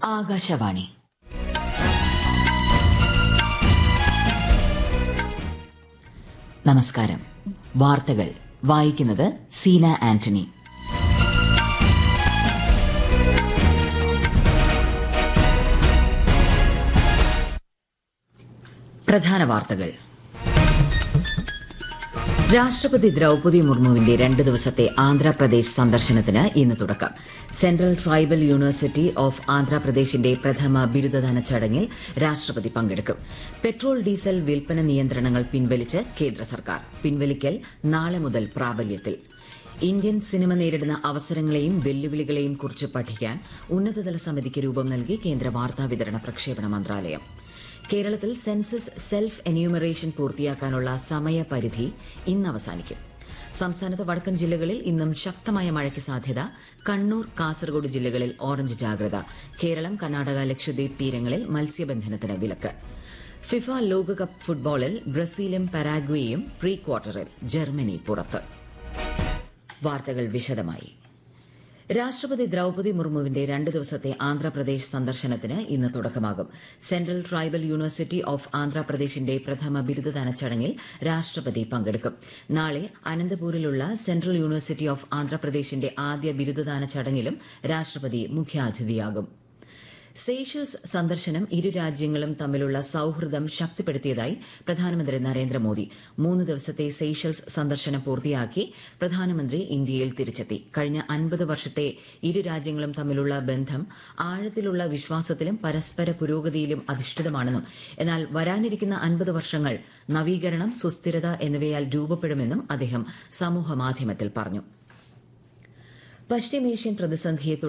ആകാശവാണി നമസ്കാരം വാർത്തകൾ വായിക്കുന്നത് സീന ആന്റണി പ്രധാന വാർത്തകൾ രാഷ്ട്രപതി ദ്രൌപതി മുർമുവിന്റെ രണ്ട് ദിവസത്തെ ആന്ധ്രാപ്രദേശ് സന്ദർശനത്തിന് ഇന്ന് തുടക്കം സെൻട്രൽ ട്രൈബൽ യൂണിവേഴ്സിറ്റി ഓഫ് ആന്ധ്രാപ്രദേശിന്റെ പ്രഥമ ബിരുദദാന ചടങ്ങിൽ രാഷ്ട്രപതി പങ്കെടുക്കും പെട്രോൾ ഡീസൽ വിൽപ്പന നിയന്ത്രണങ്ങൾ പിൻവലിച്ച് കേന്ദ്ര സർക്കാർ പിൻവലിക്കൽ നാളെ മുതൽ പ്രാബല്യത്തിൽ ഇന്ത്യൻ സിനിമ നേരിടുന്ന അവസരങ്ങളെയും വെല്ലുവിളികളെയും കുറിച്ച് പഠിക്കാൻ ഉന്നതതല സമിതിക്ക് രൂപം നൽകി കേന്ദ്ര വാർത്താവിതരണ പ്രക്ഷേപണ മന്ത്രാലയം കേരളത്തിൽ സെൻസസ് സെൽഫ് എന്യൂമറേഷൻ പൂർത്തിയാക്കാനുള്ള സമയപരിധി ഇന്ന് അവസാനിക്കും സംസ്ഥാനത്ത് വടക്കൻ ജില്ലകളിൽ ഇന്നും ശക്തമായ മഴയ്ക്ക് സാധ്യത കണ്ണൂർ കാസർഗോഡ് ജില്ലകളിൽ ഓറഞ്ച് ജാഗ്രത കേരളം കർണാടക ലക്ഷദ്വീപ് തീരങ്ങളിൽ മത്സ്യബന്ധനത്തിന് വിലക്ക് ഫിഫ ലോകകപ്പ് ഫുട്ബോളിൽ ബ്രസീലും പരാഗ്വേയും പ്രീ ക്വാർട്ടറിൽ ജർമ്മനി പുറത്ത് വാർത്തകൾ വിശദമായി രാഷ്ട്രപതി ദ്രൌപതി മുർമുവിന്റെ രണ്ട് ദിവസത്തെ ആന്ധ്രാപ്രദേശ് സന്ദർശനത്തിന് ഇന്ന് തുടക്കമാകും സെൻട്രൽ ട്രൈബൽ യൂണിവേഴ്സിറ്റി ഓഫ് ആന്ധ്രാപ്രദേശിന്റെ പ്രഥമ ബിരുദദാന ചടങ്ങിൽ രാഷ്ട്രപതി പങ്കെടുക്കും നാളെ അനന്തപൂരിലുള്ള സെൻട്രൽ യൂണിവേഴ്സിറ്റി ഓഫ് ആന്ധ്രാപ്രദേശിന്റെ ആദ്യ ബിരുദദാന ചടങ്ങിലും രാഷ്ട്രപതി മുഖ്യാതിഥിയാകും സെയ്ഷൽസ് സന്ദർശനം ഇരു രാജ്യങ്ങളും തമ്മിലുള്ള സൌഹൃദം ശക്തിപ്പെടുത്തിയതായി പ്രധാനമന്ത്രി നരേന്ദ്രമോദി മൂന്ന് ദിവസത്തെ സെയ്ഷൽസ് സന്ദർശനം പൂർത്തിയാക്കി പ്രധാനമന്ത്രി ഇന്ത്യയിൽ തിരിച്ചെത്തി കഴിഞ്ഞ അൻപത് വർഷത്തെ ഇരു രാജ്യങ്ങളും തമ്മിലുള്ള ബന്ധം ആഴത്തിലുള്ള വിശ്വാസത്തിലും പരസ്പര പുരോഗതിയിലും അധിഷ്ഠിതമാണെന്നും എന്നാൽ വരാനിരിക്കുന്ന അൻപത് വർഷങ്ങൾ നവീകരണം സുസ്ഥിരത എന്നിവയാൽ രൂപപ്പെടുമെന്നും അദ്ദേഹം സമൂഹമാധ്യമത്തിൽ പറഞ്ഞു പശ്ചിമേഷ്യൻ പ്രതിസന്ധിയെ